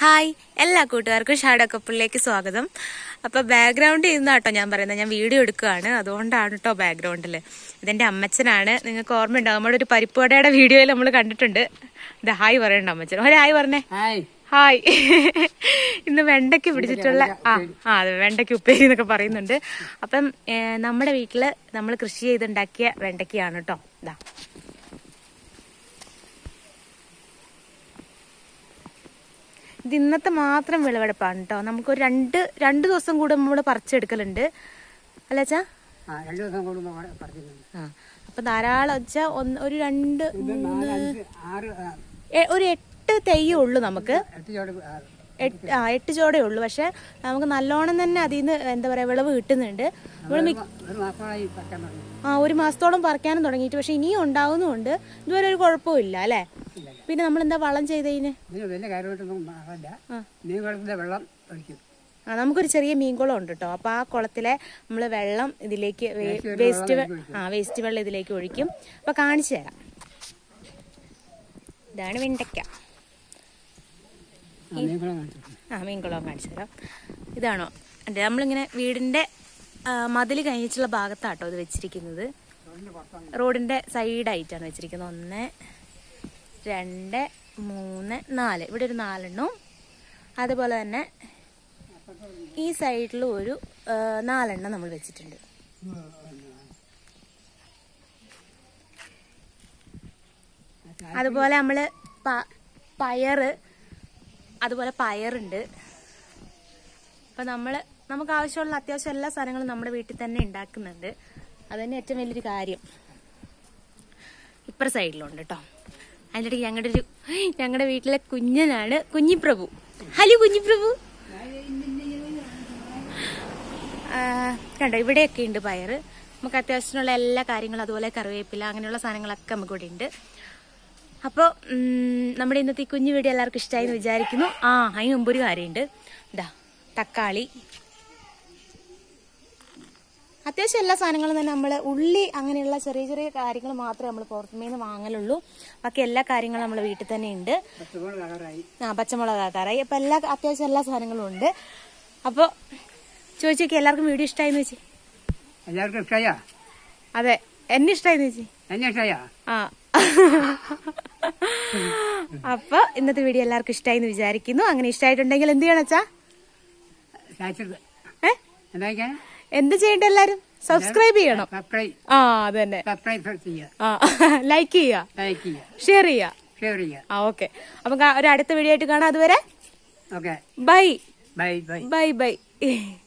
hi എല്ലാ കൂട്ടുകാർക്കും shadow കപ്പിളിലേക്ക് സ്വാഗതം അപ്പൊ ബാക്ക്ഗ്രൗണ്ട് ഇരുന്ന കേട്ടോ ഞാൻ പറയുന്നത് ഞാൻ വീഡിയോ എടുക്കുകയാണ് അതുകൊണ്ടാണ് കേട്ടോ ബാക്ക്ഗ്രൗണ്ടിൽ ഇതെന്റെ അമ്മച്ചനാണ് നിങ്ങൾക്ക് ഓർമ്മയുണ്ടാവും നമ്മുടെ ഒരു പരിപ്പുവടയുടെ വീഡിയോയിൽ നമ്മൾ കണ്ടിട്ടുണ്ട് ഇത് ഹായ് പറയണ്ട അമ്മച്ചൻ ഒരു ഹായ് പറഞ്ഞേ ഹായ് ഹായ് ഇന്ന് വെണ്ടയ്ക്ക് പിടിച്ചിട്ടുള്ള ആ ആ അതെ വെണ്ടയ്ക്ക് ഉപ്പേരി എന്നൊക്കെ പറയുന്നുണ്ട് അപ്പം ഏ, നമ്മുടെ വീട്ടില് നമ്മൾ കൃഷി ചെയ്തുണ്ടാക്കിയ വെണ്ടയ്ക്കയാണ് കേട്ടോ ഇതാ ഇത് ഇന്നത്തെ മാത്രം വിളവെടുപ്പാണ് കേട്ടോ നമുക്കൊരു രണ്ട് രണ്ട് ദിവസം കൂടെ നമ്മൾ പറിച്ചെടുക്കലുണ്ട് അല്ല അച്ഛാ ആ രണ്ടു ദിവസം കൂടുമ്പോൾ പറഞ്ഞിരുന്നു ആ അപ്പൊ ധാരാളം വെച്ചാ ഒന്ന് ഒരു രണ്ട് ഇത് നാല് അഞ്ച് ആറ് ആ, എ- ഒരു എട്ട് തെയ്യേ ഉള്ളൂ നമുക്ക് എട്ട് ചോട് ആ, എട്ട് ആ എട്ട് ചോടേ ഉള്ളൂ പക്ഷെ നമുക്ക് നല്ലോണം തന്നെ അതിൽ നിന്ന് എന്താ പറയാ വിളവ് കിട്ടുന്നുണ്ട് നമ്മൾ ഒരു മാ- ഒരു മാസമായി പറ്റാൻ തുടങ്ങി ആ ഒരു മാസത്തോളം പറിക്കാനും തുടങ്ങിയിട്ട് പക്ഷെ ഇനിയും ഉണ്ടാവുന്നുണ്ട് ഇതുവരെ ഒരു കുഴപ്പമില്ല അല്ലേ പിന്നെ നമ്മൾ എന്താ വളം ചെയ്തതിന് ഇതിന് വലിയ കാര്യമായിട്ടൊന്നും മാറില്ല നീ കുളത്തിലെ വെള്ളം ഒഴിക്കും ആ നമുക്കൊരു ചെറിയ മീൻകുളം ഉണ്ട് കേട്ടോ അപ്പൊ ആ കുളത്തിലെ നമ്മൾ വെള്ളം ഇതിലേക്ക് വേസ്റ്റ് ആ വേസ്റ്റ് വെള്ളം ഇതിലേക്ക് ഒഴിക്കും അപ്പൊ കാണിച്ചു തരാം ഇതാണ് വെണ്ടയ്ക്ക ആ നീ കുളം കാണിച്ചു ആ മീൻകുളം കാണിച്ചു തരാം ഇതാണോ അതെ നമ്മളിങ്ങനെ വീടിന്റെ മതിൽ കഴിഞ്ഞിട്ടുള്ള ഭാഗത്താട്ടോ ഇത് വെച്ചിരിക്കുന്നത് റോഡിന്റെ സൈഡായിട്ടാണ് വെച്ചിരിക്കുന്നത് ഒന്ന് രണ്ട് മൂന്ന് നാല് ഇവിടെ ഒരു നാലെണ്ണവും അതുപോലെ തന്നെ ഈ സൈഡിലും ഒരു ആ, നാലെണ്ണം നമ്മൾ വെച്ചിട്ടുണ്ട് അതുപോലെ നമ്മള് പ- പയറ് അതുപോലെ പയറുണ്ട് അപ്പൊ നമ്മള് നമുക്ക് ആവശ്യമുള്ള അത്യാവശ്യം എല്ലാ സാധനങ്ങളും നമ്മുടെ വീട്ടിൽ തന്നെ ഉണ്ടാക്കുന്നുണ്ട് അത് തന്നെ ഏറ്റവും വലിയൊരു കാര്യം ഇപ്പുറ സൈഡിലുണ്ട് കേട്ടോ അതിൻ്റെ ഇടയ്ക്ക് ഞങ്ങളുടെ ഒരു ഞങ്ങളുടെ വീട്ടിലെ കുഞ്ഞനാണ് കുഞ്ഞിപ്രഭു ഹലോ കുഞ്ഞിപ്രഭു ആ, കണ്ടോ ഇവിടെയൊക്കെ ഉണ്ട് പയറ് നമുക്ക് അത്യാവശ്യത്തിനുള്ള എല്ലാ കാര്യങ്ങളും അതുപോലെ കറിവേപ്പില അങ്ങനെയുള്ള സാധനങ്ങളൊക്കെ നമുക്ക് ഇവിടെ ഉണ്ട് അപ്പോൾ നമ്മുടെ ഇന്നത്തെ ഈ കുഞ്ഞു വീഡിയോ എല്ലാവർക്കും ഇഷ്ടമായി എന്ന് വിചാരിക്കുന്നു ആ അതിന് മുമ്പ് ഒരു കാര്യമുണ്ട് ഇതാ തക്കാളി അത്യാവശ്യം എല്ലാ സാധനങ്ങളും തന്നെ നമ്മൾ ഉള്ളി അങ്ങനെയുള്ള ചെറിയ ചെറിയ കാര്യങ്ങൾ മാത്രമേ നമ്മൾ പുറത്തുനിന്ന് നിന്ന് വാങ്ങലുള്ളൂ ബാക്കി എല്ലാ കാര്യങ്ങളും നമ്മൾ വീട്ടിൽ തന്നെ ഉണ്ട് പത്തുകോട് കളറായി ആ പച്ചമുളക് ആക്കാറായി അപ്പം എല്ലാ അത്യാവശ്യം എല്ലാ സാധനങ്ങളും ഉണ്ട് അപ്പോൾ ചോദിച്ചേക്ക് എല്ലാവർക്കും വീഡിയോ ഇഷ്ടമായിന്ന് വെച്ച് എല്ലാവർക്കും ഇഷ്ടമായാ അതെ എന്നെ ഇഷ്ടമായിന്ന് വെച്ച് എന്നെ ഇഷ്ടമായാ ആ അപ്പൊ ഇന്നത്തെ വീഡിയോ എല്ലാവർക്കും ഇഷ്ടമായിന്ന് വിചാരിക്കുന്നു അങ്ങനെ ഇഷ്ടമായിട്ടുണ്ടെങ്കിൽ എന്ത് ചെയ്യണം അച്ഛാ സാധിച്ചത് ഏ എന്താ എന്ത് ചെയ്യണ്ട എല്ലാരും സബ്സ്ക്രൈബ് ചെയ്യണം സബ്സ്ക്രൈബ് ആ അതന്നെ സബ്സ്ക്രൈബ് ചെയ്യുക ആ ലൈക്ക് ചെയ്യുക ലൈക്ക് ചെയ്യുക ഷെയർ ചെയ്യുക ഷെയർ ചെയ്യുക ആ ഓക്കെ അപ്പൊ കാ- ഒരു അടുത്ത വീഡിയോ ആയിട്ട് കാണാം അതുവരെ okay bye bye bye bye by